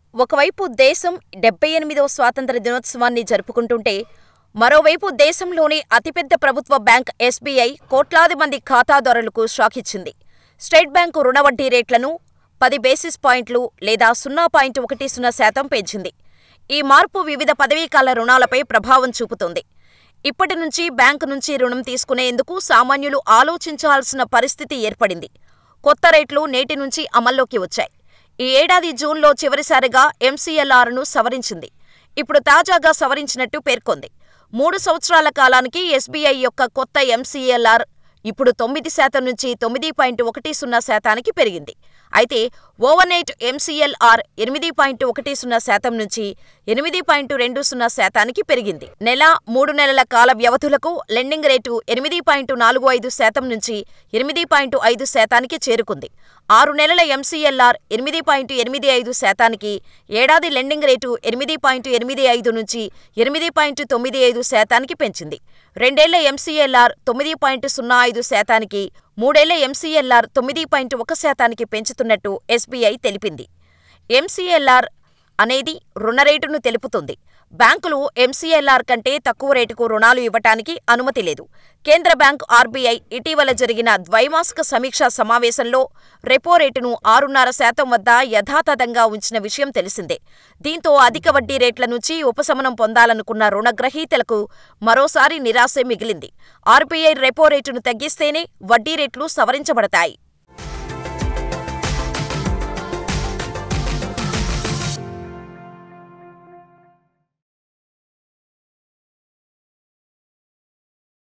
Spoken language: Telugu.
ఒకవైపు దేశం డెబ్బై ఎనిమిదవ స్వాతంత్ర దినోత్సవాన్ని జరుపుకుంటుంటే, మరోవైపు దేశంలోనే అతిపెద్ద ప్రభుత్వ బ్యాంక్ ఎస్బీఐ కోట్లాది మంది ఖాతాదారులకు షాకిచ్చింది. స్టేట్ బ్యాంకు రుణ వడ్డీ రేట్లను పది బేసిస్ పాయింట్లు లేదా సున్నా పాయింట్ ఒకటి సున్నా శాతం పెంచింది. ఈ మార్పు వివిధ పదవీకాల రుణాలపై ప్రభావం చూపుతోంది. ఇప్పటి నుంచి బ్యాంకు నుంచి రుణం తీసుకునేందుకు సామాన్యులు ఆలోచించాల్సిన పరిస్థితి ఏర్పడింది. కొత్త రేట్లు నేటి నుంచి అమల్లోకి వచ్చాయి. ఈ ఏడాది జూన్లో చివరిసారిగా ఎంసీఎల్ఆర్ను సవరించింది. ఇప్పుడు తాజాగా సవరించినట్టు పేర్కొంది. మూడు సంవత్సరాల కాలానికి ఎస్బీఐ యొక్క కొత్త ఎంసీఎల్ఆర్ ఇప్పుడు తొమ్మిది శాతం నుంచి తొమ్మిది పాయింట్ ఒకటి సున్నా శాతానికి పెరిగింది. అయితే ఓవర్నైట్ ఎంసీఎల్ఆర్ ఎనిమిది పాయింట్ ఒకటి సున్నా శాతం నుంచి ఎనిమిది పాయింట్ రెండు సున్నా శాతానికి పెరిగింది. నెల, మూడు నెలల కాల వ్యవధులకు లెండింగ్ రేటు ఎనిమిది పాయింట్ నాలుగు ఐదు శాతం నుంచి ఎనిమిది పాయింట్ ఐదు శాతానికి చేరుకుంది. ఆరు నెలల ఎంసీఎల్ఆర్ ఎనిమిది పాయింట్ ఎనిమిది ఐదు శాతానికి, ఏడాది లెండింగ్ రేటు ఎనిమిది పాయింట్ ఎనిమిది ఐదు నుంచి ఎనిమిది పాయింట్ తొమ్మిది ఐదు శాతానికి పెంచింది. రెండేళ్ల ఎంసీఎల్ఆర్ తొమ్మిది పాయింట్ సున్నా ఐదు శాతానికి, మూడేళ్ల ఎంసీఎల్ఆర్ తొమ్మిది పాయింట్ ఒక శాతానికి పెంచుతున్నట్టు ఎస్బీఐ తెలిపింది. ఎంసీఎల్ఆర్ అనేది రుణ రేటును తెలుపుతుంది. బ్యాంకులు ఎంసీఎల్ఆర్ కంటే తక్కువ రేటుకు రుణాలు ఇవ్వటానికి అనుమతి లేదు. కేంద్ర బ్యాంకు ఆర్బీఐ ఇటీవల జరిగిన ద్వైమాసిక సమీక్షా సమావేశంలో రెపో రేటును ఆరున్నర శాతం వద్ద యథాతథంగా ఉంచిన విషయం తెలిసిందే. దీంతో అధిక వడ్డీ రేట్ల నుంచి ఉపశమనం పొందాలనుకున్న రుణగ్రహీతలకు మరోసారి నిరాశే మిగిలింది. ఆర్బీఐ రెపో రేటును తగ్గిస్తేనే వడ్డీ రేట్లు సవరించబడతాయి.